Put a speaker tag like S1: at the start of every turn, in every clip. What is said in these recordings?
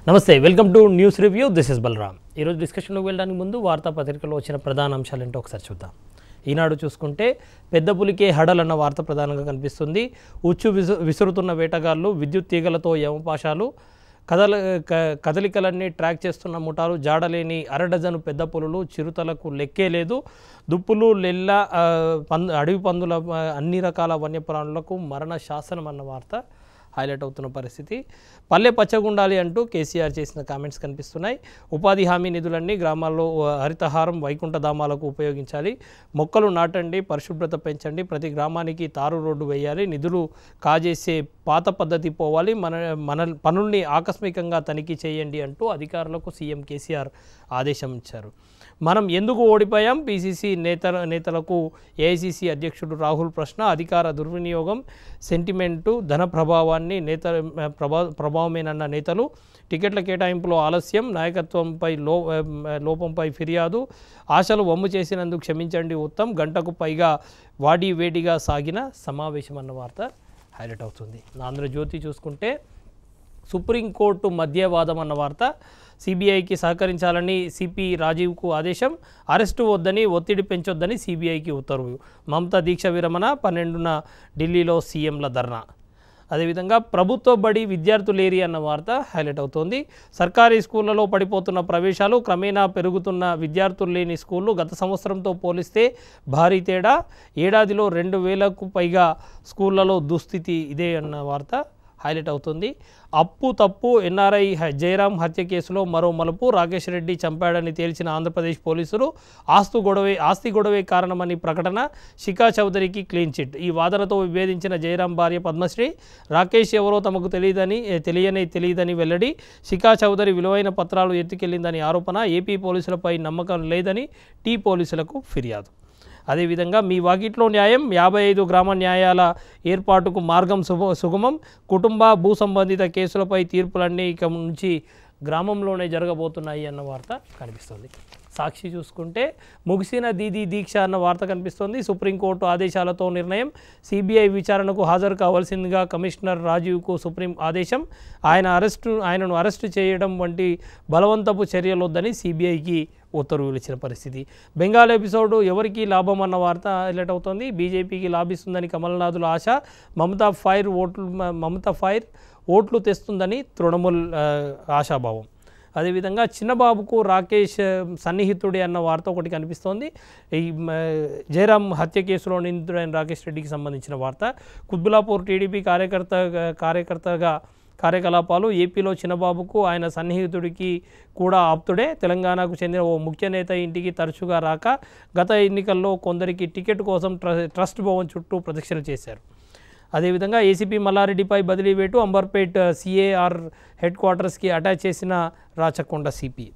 S1: నమస్తే welcome to news review this is Balaram ఈరోజు డిస్కషన్లోకి వెళ్ళడానికి ముందు వార్తాపత్రికలో వచ్చిన ప్రధాన అంశాలు ఏంటో ఒకసారి చూద్దాం ఈనాడు చూసుకుంటే పెద్ద పులికే హడల్ అన్న వార్త ప్రధానంగా కనిపిస్తుంది ఉచ్చు విసు విసురుతున్న వేటగాళ్ళు విద్యుత్ తీగలతో యమపాశాలు కదల క- కదలికలన్నీ ట్రాక్ చేస్తున్న ముఠాలు జాడలేని అరడజను పెద్ద పులులు చిరుతలకు లెక్కే లేదు దుప్పులు లెల్ల ఆ, పంద అడవి పందుల ఆ, అన్ని రకాల వన్యప్రాణులకు మరణ శాసనం అన్న వార్త హైలైట్ అవుతున్న పరిస్థితి పల్లె పచ్చగుండాలి అంటూ కేసీఆర్ చేసిన కామెంట్స్ కనిపిస్తున్నాయి ఉపాధి హామీ నిధులన్నీ గ్రామాల్లో ఆ, హరితహారం వైకుంఠ ధామాలకు ఉపయోగించాలి మొక్కలు నాటండి పరిశుభ్రత పెంచండి ప్రతి గ్రామానికి తారు రోడ్డు వేయాలి నిధులు కాజేసే పాత పద్ధతి పోవాలి మన మన పనుల్ని ఆకస్మికంగా తనిఖీ చేయండి అంటూ అధికారులకు సీఎం కేసీఆర్ ఆదేశం ఇచ్చారు మనం ఎందుకు ఓడిపోయాం పీసీసీ నేత నేతలకు ఏఐసీసీ అధ్యక్షుడు రాహుల్ ప్రశ్న అధికార దుర్వినియోగం సెంటిమెంటు ధన ప్రభావాన్ని నేత ప్రభా ప్రభావమేనన్న నేతలు టికెట్ల కేటాయింపులో ఆలస్యం నాయకత్వంపై లో లోపంపై ఫిర్యాదు ఆశలు వమ్ము చేసినందుకు క్షమించండి ఉత్తమ్ గంటకు పైగా వాడి వేడిగా సాగిన సమావేశం అన్న వార్త హైలైట్ అవుతుంది ఆంధ్రజ్యోతి చూసుకుంటే సుప్రీంకోర్టు మధ్యవాదం అన్న వార్త సిబిఐకి సహకరించాలని సిపి రాజీవ్కు ఆదేశం అరెస్టు వద్దని ఒత్తిడి పెంచొద్దని సిబిఐకి ఉత్తర్వు మమతా దీక్ష విరమణ పన్నెండున ఢిల్లీలో సీఎంల ధర్నా అదేవిధంగా ప్రభుత్వ బడి విద్యార్థులేరి అన్న వార్త హైలైట్ అవుతోంది సర్కారీ స్కూళ్లలో పడిపోతున్న ప్రవేశాలు క్రమేణా పెరుగుతున్న విద్యార్థులు లేని స్కూళ్ళు గత సంవత్సరంతో పోలిస్తే భారీ తేడా ఏడాదిలో రెండు వేలకు పైగా స్కూళ్లలో దుస్థితి ఇదే అన్న వార్త హైలైట్ అవుతుంది అప్పు తప్పు ఎన్ఆర్ఐ హ- జయరాం హత్య కేసులో మరో మలుపు రాకేష్ రెడ్డి చంపాడని తేల్చిన ఆంధ్రప్రదేశ్ పోలీసులు ఆస్తు గొడవే ఆస్తి గొడవే కారణమని ప్రకటన శిఖా చౌదరికి క్లీన్ చిట్ ఈ వాదనతో విభేదించిన జయరాం భార్య పద్మశ్రీ రాకేష్ ఎవరో తమకు తెలియదని ఏ, తెలియని తెలియదని వెల్లడి శిఖా చౌదరి విలువైన పత్రాలు ఎత్తుకెళ్లిందని ఆరోపణ ఏపీ పోలీసులపై నమ్మకం లేదని టీ పోలీసులకు ఫిర్యాదు అదేవిధంగా మీ వాకిట్లో న్యాయం యాభై ఐదు గ్రామ న్యాయాల ఏర్పాటుకు మార్గం సుగ సుగమం కుటుంబ భూ సంబంధిత కేసులపై తీర్పులన్నీ ఇక నుంచి గ్రామంలోనే జరగబోతున్నాయి అన్న వార్త కనిపిస్తుంది సాక్షి చూసుకుంటే ముగిసిన దీదీ దీక్ష అన్న వార్త కనిపిస్తోంది సుప్రీంకోర్టు ఆదేశాలతో నిర్ణయం సిబిఐ విచారణకు హాజరు కావాల్సిందిగా కమిషనర్ రాజీవ్కు సుప్రీం ఆదేశం ఆయన అరెస్టు ఆయనను అరెస్టు చేయడం వంటి బలవంతపు చర్యలొద్దని సిబిఐకి ఉత్తర్వులు ఇచ్చిన పరిస్థితి బెంగాల్ ఎపిసోడ్ ఎవరికి లాభం అన్న వార్త హైలైట్ అవుతోంది బీజేపీకి లాభిస్తుందని కమల్నాథుల ఆశ మమతా ఫైర్ ఓట్లు మ- మమతా ఫైర్ ఓట్లు తెస్తుందని తృణమూల్ ఆ, ఆశాభావం అదేవిధంగా చిన్నబాబుకు రాకేష్ ఆ, సన్నిహితుడే అన్న వార్త ఒకటి కనిపిస్తోంది ఈ మ, జయరాం హత్య కేసులో నిందితుడైన రాకేష్ రెడ్డికి సంబంధించిన వార్త కుత్బులాపూర్ టీడీపీ కార్యకర్త కార్యకర్తగా కార్యకలాపాలు ఏపీలో చిన్నబాబుకు ఆయన సన్నిహితుడికి కూడా ఆప్తుడే తెలంగాణకు చెందిన ఓ ముఖ్య నేత ఇంటికి తరచుగా రాక గత ఎన్నికల్లో కొందరికి టికెట్ కోసం ట్ర- ట్రస్ట్ భవన్ చుట్టూ ప్రదక్షిణ చేశారు అదేవిధంగా ఏసీపీ మల్లారెడ్డిపై బదిలీ వేటు అంబర్పేట్ సిఏఆర్ హెడ్ క్వార్టర్స్కి అటాచ్ చేసిన రాచకొండ సిపి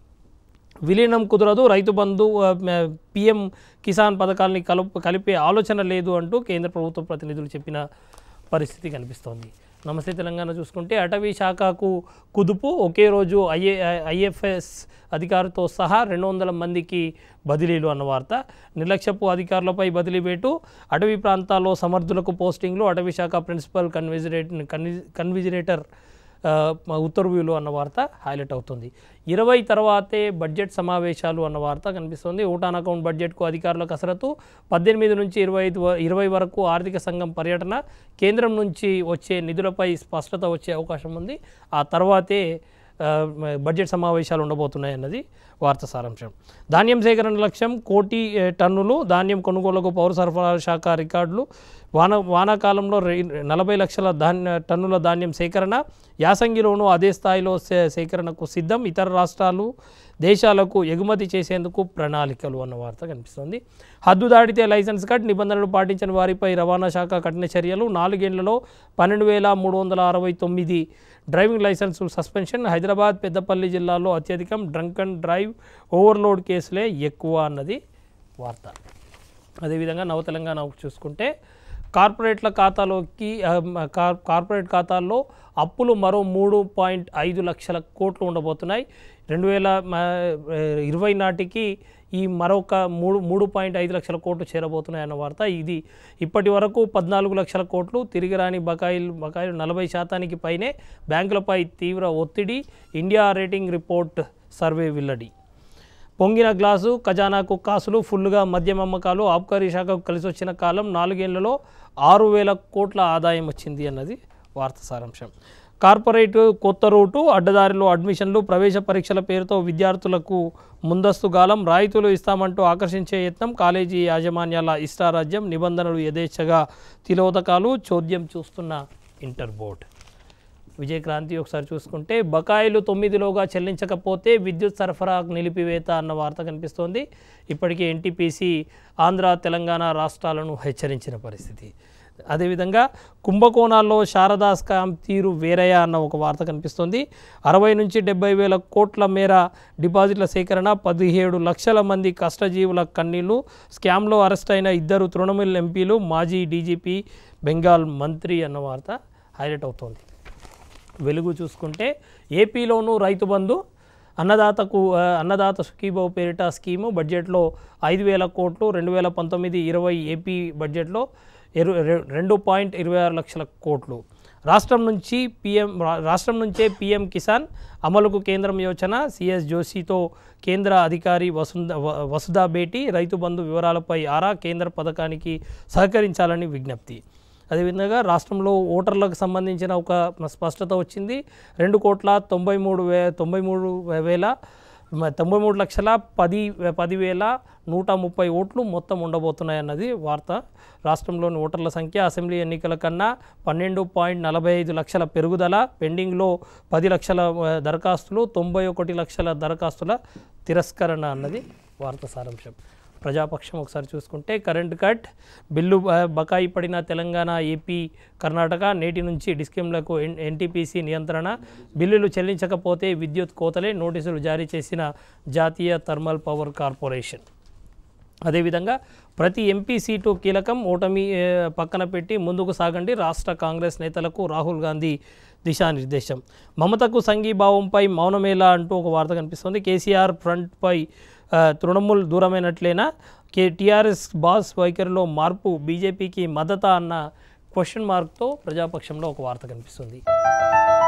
S1: విలీనం కుదరదు రైతు బంధు ఆ, మ- పిఎం కిసాన్ పథకాల్ని కలుపు కలిపే ఆలోచన లేదు అంటూ కేంద్ర ప్రభుత్వ ప్రతినిధులు చెప్పిన పరిస్థితి కనిపిస్తోంది నమస్తే తెలంగాణ చూసుకుంటే అటవీ శాఖకు కుదుపు ఒకే రోజు ఐఏ ఐఎఫ్ఎస్ అధికారితో సహా రెండు వందల మందికి బదిలీలు అన్న వార్త నిర్లక్ష్యపు అధికారులపై బదిలీ వేటు అటవీ ప్రాంతాల్లో సమర్థులకు పోస్టింగ్లు అటవీ శాఖ ప్రిన్సిపల్ కన్విజిరేట్ కన్వి కన్విజిరేటర్ ఆ, ఉత్తర్వులు అన్న వార్త హైలైట్ అవుతుంది ఇరవై తర్వాతే బడ్జెట్ సమావేశాలు అన్న వార్త కనిపిస్తుంది ఓటాన్ అకౌంట్ బడ్జెట్కు అధికారుల కసరత్తు పద్దెనిమిది నుంచి ఇరవై ఐదు వ- ఇరవై వరకు ఆర్థిక సంఘం పర్యటన కేంద్రం నుంచి వచ్చే నిధులపై స్పష్టత వచ్చే అవకాశం ఉంది ఆ తర్వాతే ఆ, మ- బడ్జెట్ సమావేశాలు ఉండబోతున్నాయి అన్నది వార్త సారాంశం ధాన్యం సేకరణ లక్ష్యం కోటి ఏ, టన్నులు ధాన్యం కొనుగోలుకు పౌర సరఫరాల శాఖ రికార్డులు వాన వానాకాలంలో రె- నలభై లక్షల ధాన్య టన్నుల ధాన్యం సేకరణ యాసంగిలోనూ అదే స్థాయిలో సే సేకరణకు సిద్ధం ఇతర రాష్ట్రాలు దేశాలకు ఎగుమతి చేసేందుకు ప్రణాళికలు అన్న వార్త కనిపిస్తుంది హద్దు దాటితే లైసెన్స్ కట్ నిబంధనలు పాటించని వారిపై రవాణా శాఖ కఠిన చర్యలు నాలుగేళ్లలో పన్నెండు వేల మూడు వందల అరవై తొమ్మిది driving licence suspension Hyderabad Peddapalli జిల్లాలో అత్యధికం డ్రంక్ అండ్ డ్రైవ్ ఓవర్లోడ్ కేసులే ఎక్కువ అన్నది వార్త అదేవిధంగా నవ తెలంగాణ చూసుకుంటే కార్పొరేట్ల ఖాతాలోకి ఆ, మ, కార్- కార్పొరేట్ ఖాతాల్లో అప్పులు మరో మూడు పాయింట్ ఐదు లక్షల కోట్లు ఉండబోతున్నాయి రెండు వేల మ, ఇరవై నాటికి ఈ మరొక మూడు మూడు పాయింట్ ఐదు లక్షల కోట్లు చేరబోతున్నాయన్న వార్త ఇది ఇప్పటి వరకు పద్నాలుగు లక్షల కోట్లు తిరిగి రాని బకాయిలు బకాయిలు నలభై శాతానికి పైనే బ్యాంకులపై తీవ్ర ఒత్తిడి ఇండియా రేటింగ్ రిపోర్ట్ సర్వే వెల్లడి పొంగిన గ్లాసు ఖజానాకు కాసులు ఫుల్గా మద్యం అమ్మకాలు ఆబ్కారీ శాఖకు కలిసి వచ్చిన కాలం నాలుగేళ్లలో ఆరు వేల కోట్ల ఆదాయం వచ్చింది అన్నది వార్త సారాంశం కార్పొరేట్ కొత్త రూటు అడ్డదారిలో అడ్మిషన్లు ప్రవేశ పరీక్షల పేరుతో విద్యార్థులకు ముందస్తు గాలం రాయితీలు ఇస్తామంటూ ఆకర్షించే యత్నం కాలేజీ యాజమాన్యాల ఇష్టారాజ్యం నిబంధనలు యథేచ్ఛగా తిలోదకాలు చోద్యం చూస్తున్న ఇంటర్ బోర్డ్ విజయక్రాంతి ఒకసారి చూసుకుంటే బకాయిలు తొమ్మిదిలోగా చెల్లించకపోతే విద్యుత్ సరఫరా నిలిపివేత అన్న వార్త కనిపిస్తోంది ఇప్పటికే ఎన్టీపీసీ ఆంధ్ర తెలంగాణ రాష్ట్రాలను హెచ్చరించిన పరిస్థితి అదేవిధంగా కుంభకోణాల్లో శారదా స్కామ్ తీరు వేరయా అన్న ఒక వార్త కనిపిస్తోంది అరవై నుంచి డెబ్బై వేల కోట్ల మేర డిపాజిట్ల సేకరణ పదిహేడు లక్షల మంది కష్టజీవుల కన్నీళ్లు స్కామ్లో అరెస్ట్ అయిన ఇద్దరు తృణమూల్ ఎంపీలు మాజీ డీజీపీ బెంగాల్ మంత్రి అన్న వార్త హైలైట్ అవుతోంది వెలుగు చూసుకుంటే ఏపీలోనూ రైతు బంధు అన్నదాతకు ఆ, అన్నదాత సుఖీభావ్ పేరిట స్కీము బడ్జెట్లో ఐదు వేల కోట్లు రెండు వేల పంతొమ్మిది ఇరవై ఏపీ బడ్జెట్లో ఇరు రె- రెండు పాయింట్ ఇరవై ఆరు లక్షల కోట్లు రాష్ట్రం నుంచి పిఎం రా- రాష్ట్రం నుంచే పిఎం కిసాన్ అమలుకు కేంద్రం యోచన సిఎస్ జోషితో కేంద్ర అధికారి వసుంధ వ- వసుధా భేటీ రైతు బంధు వివరాలపై ఆరా కేంద్ర పథకానికి సహకరించాలని విజ్ఞప్తి అదేవిధంగా రాష్ట్రంలో ఓటర్లకు సంబంధించిన ఒక స్పష్టత వచ్చింది రెండు కోట్ల తొంభై మూడు వే తొంభై మూడు వేల మ- తొంభై మూడు లక్షల పది పదివేల నూట ముప్పై ఓట్లు మొత్తం ఉండబోతున్నాయన్నది వార్త రాష్ట్రంలోని ఓటర్ల సంఖ్య అసెంబ్లీ ఎన్నికల కన్నా పన్నెండు పాయింట్ నలభై ఐదు లక్షల పెరుగుదల పెండింగ్లో పది లక్షల ఆ, దరఖాస్తులు తొంభై ఒకటి లక్షల దరఖాస్తుల తిరస్కరణ అన్నది వార్త సారాంశం ప్రజాపక్షం ఒకసారి చూసుకుంటే కరెంట్ కట్ బిల్లు బ- బకాయి పడిన తెలంగాణ ఏపీ కర్ణాటక నేటి నుంచి డిస్కంలకు ఎన్ ఎన్టీపీసీ నియంత్రణ బిల్లులు చెల్లించకపోతే విద్యుత్ కోతలే నోటీసులు జారీ చేసిన జాతీయ థర్మల్ పవర్ కార్పొరేషన్ అదేవిధంగా ప్రతి ఎంపీ సీటు కీలకం ఓటమి ఏ, పక్కన పెట్టి ముందుకు సాగండి రాష్ట్ర కాంగ్రెస్ నేతలకు రాహుల్ గాంధీ దిశానిర్దేశం మమతకు సంఘీభావంపై మౌనమేలా అంటూ ఒక వార్త కనిపిస్తుంది కేసీఆర్ ఫ్రంట్పై ఆ, తృణమూల్ దూరమైనట్లేనా కే టీఆర్ఎస్ బాస్ వైఖరిలో మార్పు బీజేపీకి మద్దతా అన్న క్వశ్చన్ మార్క్తో ప్రజాపక్షంలో ఒక వార్త కనిపిస్తుంది